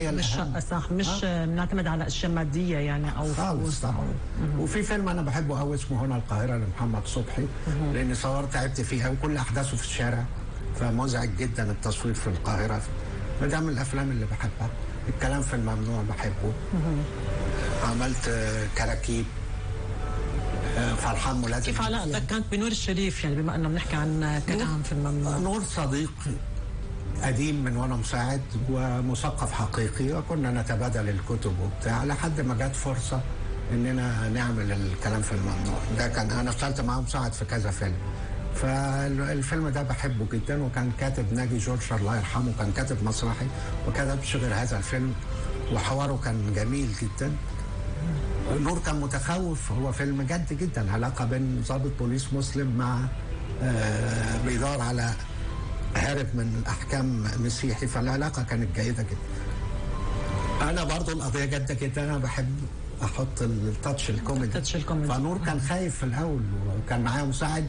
مش الأهم. صح مش بنعتمد على اشياء ماديه يعني او خالص فلوس طبعا وفي فيلم انا بحبه قوي اسمه هنا القاهره لمحمد صبحي لان صورت تعبت فيه قوي كل احداثه في الشارع فمزعج جدا التصوير في القاهره فده من الافلام اللي بحبها الكلام في الممنوع بحبه عملت آه، كراكيب آه، فرحان ملازم كيف علاقتك كانت بنور الشريف يعني بما انه بنحكي عن كلام في الممنوع نور صديق قديم من وانا مساعد ومثقف حقيقي وكنا نتبادل الكتب وبتاع لحد ما جت فرصه اننا نعمل الكلام في الممنوع ده كان انا اشتغلت معاه مساعد في كذا فيلم فالفيلم ده بحبه جدا وكان كاتب ناجي جورج الله يرحمه كان كاتب مسرحي وكتبش غير هذا الفيلم وحواره كان جميل جدا نور كان متخوف هو فيلم جد جدا علاقه بين ضابط بوليس مسلم مع آه بيدور على هارب من احكام مسيحي فالعلاقه كانت جيده جدا انا برضو القضيه جاده جدا انا بحب احط التاتش الكوميدي التاتش الكوميدي. فنور كان خايف في الاول وكان معايا مساعد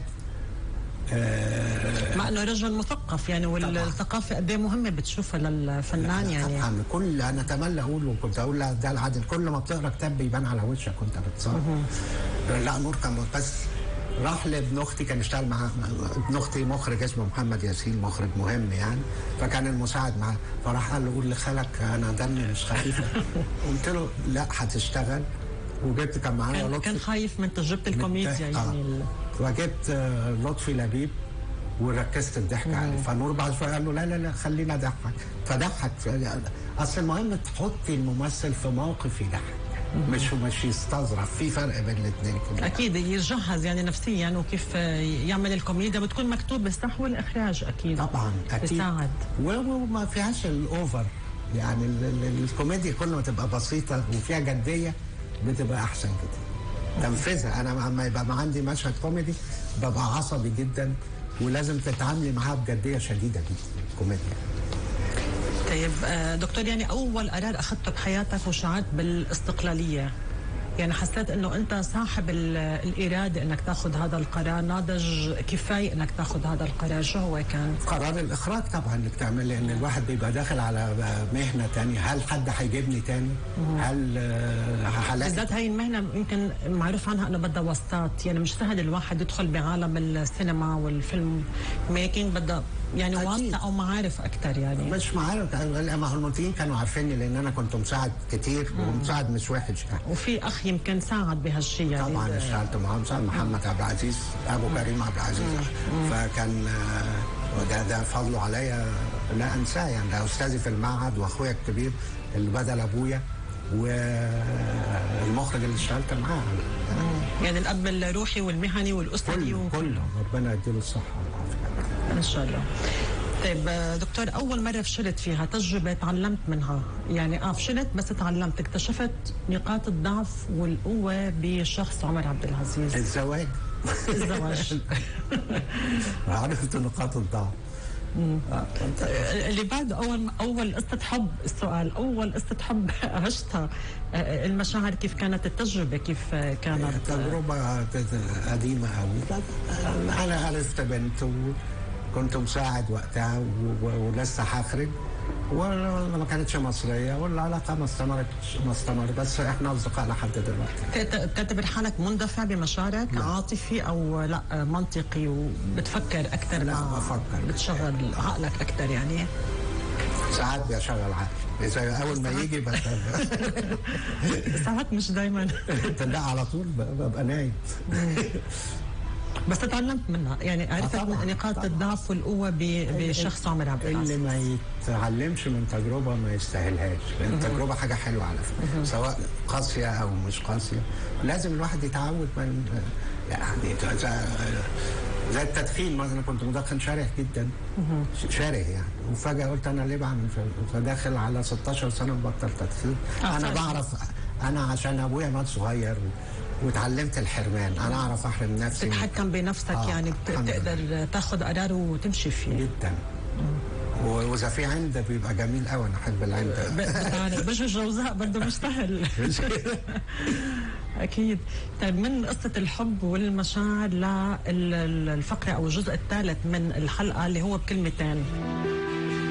مع انه رجل مثقف يعني والثقافه قد ايه مهمه بتشوفها للفنان يعني طبعا كل انا اتمنى اقول وكنت اقول لها ده العدل كل ما بتقرا كتاب بيبان على وشك وانت بتصور لا نور كان بس راح لابن اختي كان اشتغل مع ابن اختي مخرج اسمه محمد ياسين مخرج مهم يعني فكان المساعد معاه فراح قال له قول لخالك انا دمي مش خفيف قلت له لا هتشتغل وجبت كان معايا كان, لطفي كان خايف من تجربه الكوميديا آه. يعني ال- وجبت آه، لطفي لبيب وركزت الضحك عليه فنور بعد شويه قال له لا لا لا خلينا اضحك فضحك اصل المهم تحطي الممثل في موقف يضحك مش مش يستظرف في فرق بين الاثنين كده اكيد يجهز يعني نفسيا وكيف يعمل الكوميديا بتكون مكتوب الصح والاخراج اكيد طبعا اكيد بيساعد و- وما فيهاش الاوفر يعني ال- ال- الكوميديا كل ما تبقى بسيطه وفيها جديه بتبقى احسن كده تنفذها انا لما يبقى ما عندي مشهد كوميدي ببقى عصبي جدا ولازم تتعاملي معاه بجديه شديده جدا الكوميديا طيب آه، دكتور يعني اول قرار اخذته بحياتك وشعرت بالاستقلاليه يعني حسيت انه انت صاحب ال- الاراده انك تاخذ هذا القرار ناضج كفايه انك تاخذ هذا القرار شو هو كان؟ قرار الاخراج طبعا انك تعمل لان الواحد بيبقى داخل على مهنه تانية هل حد هيجيبني تاني هل آه، هلاقي بالذات هاي المهنه يمكن معروف عنها انه بدها واسطات يعني مش سهل الواحد يدخل بعالم السينما والفيلم ميكينج بدها يعني أكيد. واسطه او معارف اكثر يعني مش معارف ما هو المنتجين كانوا عارفيني لان انا كنت مساعد كتير ومساعد مش وحش يعني وفي اخ يمكن ساعد بهالشيء يعني طبعا اشتغلت معاه مساعد محمد عبد العزيز ابو كريم عبد العزيز فكان آه، وده ده فضله عليا لا انساه يعني ده استاذي في المعهد واخويا الكبير اللي بدل ابويا والمخرج اللي اشتغلت معاه يعني الاب الروحي والمهني والاسري كله و- كله ربنا يديله الصحه والعافيه ان شاء الله طيب آه، دكتور اول مره فشلت فيها تجربه تعلمت منها يعني اه فشلت بس تعلمت اكتشفت نقاط الضعف والقوه بشخص عمر عبد العزيز الزواج الزواج عرفت نقاط الضعف آه، كنت- اللي بعد اول اول قصه حب السؤال اول قصه حب عشتها آه، المشاعر كيف كانت التجربه كيف آه، كانت تجربة قديمة أوي أنا عرفت بنت وكنت مساعد وقتها و- و- ولسه هخرج وما كانتش مصرية والعلاقة ما استمرتش ما استمر بس احنا أصدقاء لحد دلوقتي بت- بتعتبر حالك مندفع بمشاعرك عاطفي او لا آه، منطقي وبتفكر اكثر لا، بفكر. بتشغل عقلك اكثر يعني ساعات بشغل عقلي إذا أول ما يجي بس ساعات مش دائما لا على طول ب- ببقى نايم بس تعلمت منها يعني عرفت طبعاً، نقاط طبعاً. الضعف والقوه ب- بشخص عمر عبد اللي العزيز ما يتعلمش من تجربة ما يستاهلهاش لأن التجربة حاجة حلوة على فكرة سواء قاسية أو مش قاسية لازم الواحد يتعود من يعني زي, زي التدخين مثلا كنت مدخن شره جدا شره يعني وفجأة قلت أنا ليه بعمل فيلم؟ فداخل على 16 سنة مبطل تدخين آه، أنا فعلاً. بعرف أنا عشان أبويا مات صغير و- واتعلمت الحرمان أنا أعرف أحرم نفسي من- تتحكم بنفسك آه، يعني بت- الحمد لله. بتقدر تاخذ قرار وتمشي فيه جدا و- واذا في عند بيبقى جميل قوي انا احب العند ب- بتعرف بجوز الجوزاء برضه مش سهل اكيد طيب من قصه الحب والمشاعر للفقره او الجزء الثالث من الحلقه اللي هو بكلمتين